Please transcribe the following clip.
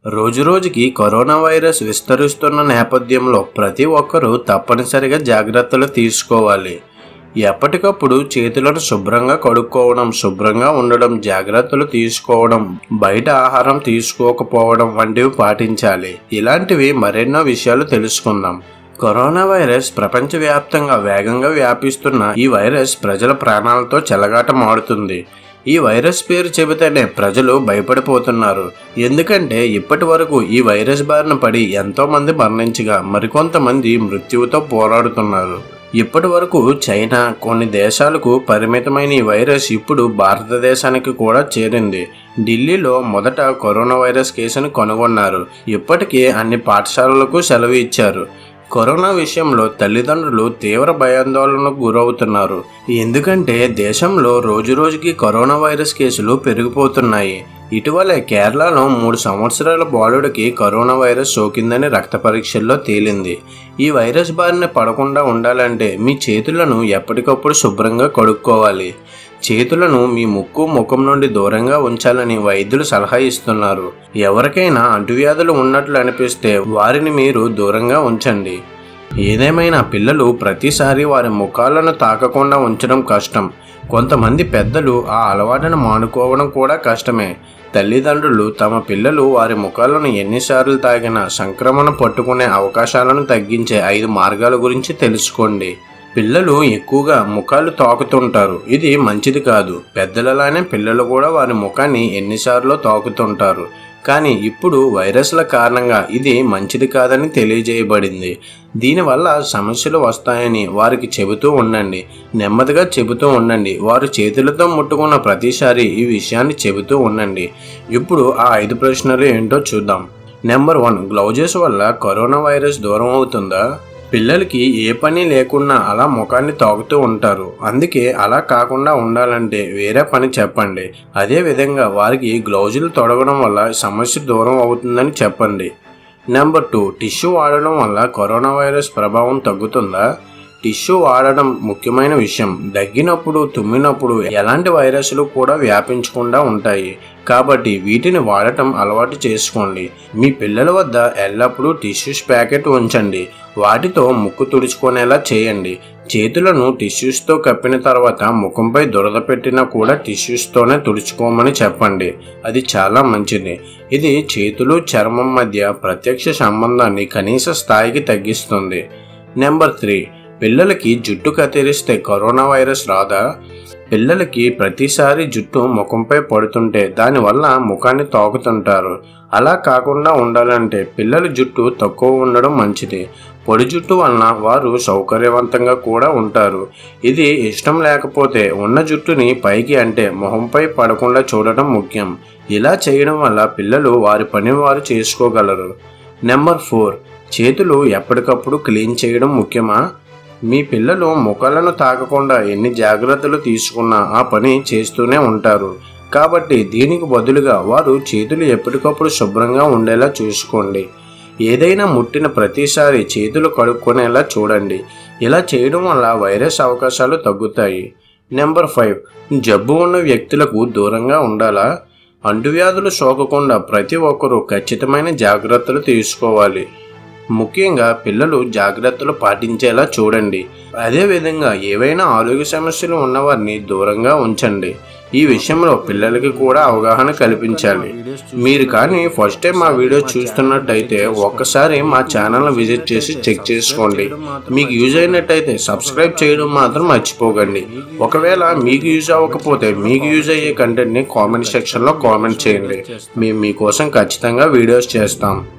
రోజురోజుకి corona virus విస్తరిస్తున్న నేపథ్యంలో ప్రతి ఒక్కరూ తప్పనిసరిగా జాగ్రత్తలు తీసుకోవాలి ఎప్పటికప్పుడు చేతులను శుభ్రంగా కడుక్కోవడం శుభ్రంగా ఉండడం జాగ్రత్తలు తీసుకోవడం బయట ఆహారం తీసుకోకపోవడం వంటివి పాటించాలి ఇలాంటివి మరెన్నో విషయాలు తెలుసుకుందాం కరోనా వైరస్ ప్రపంచవ్యాప్తంగా వేగంగా వ్యాపిస్తున్న ఈ వైరస్ ప్రజల ప్రాణాలతో చెలగాటమాడుతుంది ఈ వైరస్ పేరు చెబితేనే ప్రజలు భయపడిపోతున్నారు ఎందుకంటే ఇప్పటి వరకు ఈ వైరస్ బారిన పడి ఎంతో మంది మరణించగా మరికొంతమంది మృత్యువుతో పోరాడుతున్నారు ఇప్పటి వరకు చైనా కొన్ని దేశాలకు పరిమితమైన ఈ వైరస్ ఇప్పుడు భారతదేశానికి కూడా చేరింది ఢిల్లీలో మొదట కరోనా వైరస్ కేసును కనుగొన్నారు ఇప్పటికే అన్ని పాఠశాలలకు సెలవు ఇచ్చారు కరోనా విషయంలో తల్లిదండ్రులు తీవ్ర భయాందోళనకు గురవుతున్నారు ఎందుకంటే దేశంలో రోజురోజుకి కరోనా వైరస్ కేసులు పెరిగిపోతున్నాయి ఇటీవలే కేరళలో మూడు సంవత్సరాల బాలుడికి కరోనా వైరస్ సోకిందని రక్త పరీక్షల్లో తేలింది ఈ వైరస్ బారిన పడకుండా ఉండాలంటే మీ చేతులను ఎప్పటికప్పుడు శుభ్రంగా కడుక్కోవాలి చేతులను మీ ముక్కు ముఖం నుండి దూరంగా ఉంచాలని వైద్యులు సలహా ఇస్తున్నారు ఎవరికైనా అంటువ్యాధులు ఉన్నట్లు అనిపిస్తే వారిని మీరు దూరంగా ఉంచండి ఏదేమైనా పిల్లలు ప్రతిసారి వారి ముఖాలను తాకకుండా ఉంచడం కష్టం కొంతమంది పెద్దలు ఆ అలవాటును మానుకోవడం కూడా కష్టమే తల్లిదండ్రులు తమ పిల్లలు వారి ముఖాలను ఎన్నిసార్లు తాగినా సంక్రమణ పట్టుకునే అవకాశాలను తగ్గించే ఐదు మార్గాల గురించి తెలుసుకోండి పిల్లలు ఎక్కువగా ముఖాలు తాకుతుంటారు ఇది మంచిది కాదు పెద్దలలానే పిల్లలు కూడా వారి ముఖాన్ని ఎన్నిసార్లు తాకుతుంటారు కానీ ఇప్పుడు వైరస్ల కారణంగా ఇది మంచిది కాదని తెలియజేయబడింది దీనివల్ల సమస్యలు వస్తాయని వారికి చెబుతూ ఉండండి నెమ్మదిగా చెబుతూ ఉండండి వారు చేతులతో ముట్టుకున్న ప్రతిసారి ఈ విషయాన్ని చెబుతూ ఉండండి ఇప్పుడు ఆ ఐదు ప్రశ్నలు ఏంటో చూద్దాం నెంబర్ వన్ గ్లౌజెస్ వల్ల కరోనా వైరస్ దూరం అవుతుందా పిల్లలకి ఏ పని లేకున్నా అలా ముఖాన్ని తాగుతూ ఉంటారు అందుకే అలా కాకుండా ఉండాలంటే వేరే పని చెప్పండి అదే విధంగా వారికి గ్లౌజులు తొడగడం వల్ల సమస్య దూరం అవుతుందని చెప్పండి నెంబర్ టూ టిష్యూ వాడడం వల్ల కరోనా వైరస్ ప్రభావం తగ్గుతుందా టిష్యూ వాడడం ముఖ్యమైన విషయం దగ్గినప్పుడు తుమ్మినప్పుడు ఎలాంటి వైరస్లు కూడా వ్యాపించకుండా ఉంటాయి కాబట్టి వీటిని వాడటం అలవాటు చేసుకోండి మీ పిల్లల వద్ద ఎల్లప్పుడూ టిష్యూస్ ప్యాకెట్ ఉంచండి వాటితో ముక్కు తుడుచుకునేలా చేయండి చేతులను టిష్యూస్తో కప్పిన తర్వాత ముఖంపై దురద పెట్టినా కూడా టిష్యూస్తోనే తుడుచుకోమని చెప్పండి అది చాలా మంచిది ఇది చేతులు చర్మం మధ్య ప్రత్యక్ష సంబంధాన్ని కనీస స్థాయికి తగ్గిస్తుంది నెంబర్ త్రీ పిల్లలకి జుట్టు కత్తిరిస్తే కరోనా వైరస్ రాదా పిల్లలకి ప్రతిసారి జుట్టు ముఖంపై పడుతుంటే దానివల్ల ముఖాన్ని తాకుతుంటారు అలా కాకుండా ఉండాలంటే పిల్లల జుట్టు తక్కువ ఉండడం మంచిది పొడి జుట్టు వలన వారు సౌకర్యవంతంగా కూడా ఉంటారు ఇది ఇష్టం లేకపోతే ఉన్న జుట్టుని పైకి అంటే మొహంపై పడకుండా చూడటం ముఖ్యం ఇలా చేయడం వల్ల పిల్లలు వారి పని వారు చేసుకోగలరు నెంబర్ ఫోర్ చేతులు ఎప్పటికప్పుడు క్లీన్ చేయడం ముఖ్యమా మీ పిల్లలు ముఖాలను తాకకుండా ఎన్ని జాగ్రత్తలు తీసుకున్నా ఆ పని చేస్తూనే ఉంటారు కాబట్టి దీనికి బదులుగా వారు చేతులు ఎప్పటికప్పుడు శుభ్రంగా ఉండేలా చూసుకోండి ఏదైనా ముట్టిన ప్రతిసారి చేతులు కడుక్కొనేలా చూడండి ఇలా చేయడం వల్ల వైరస్ అవకాశాలు తగ్గుతాయి నెంబర్ ఫైవ్ జబ్బు ఉన్న వ్యక్తులకు దూరంగా ఉండాలా అంటువ్యాధులు సోకకుండా ప్రతి ఒక్కరూ ఖచ్చితమైన జాగ్రత్తలు తీసుకోవాలి ముఖ్యంగా పిల్లలు జాగ్రత్తలు పాటించేలా చూడండి అదేవిధంగా ఏవైనా ఆరోగ్య సమస్యలు ఉన్నవారిని దూరంగా ఉంచండి ఈ విషయంలో పిల్లలకి కూడా అవగాహన కల్పించాలి మీరు కానీ ఫస్ట్ టైం మా వీడియో చూస్తున్నట్టయితే ఒక్కసారి మా ఛానల్ విజిట్ చేసి చెక్ చేసుకోండి మీకు యూజ్ అయినట్టయితే సబ్స్క్రైబ్ చేయడం మాత్రం మర్చిపోకండి ఒకవేళ మీకు యూజ్ అవ్వకపోతే మీకు యూజ్ అయ్యే కంటెంట్ని కామెంట్ సెక్షన్లో కామెంట్ చేయండి మేము మీకోసం ఖచ్చితంగా వీడియోస్ చేస్తాం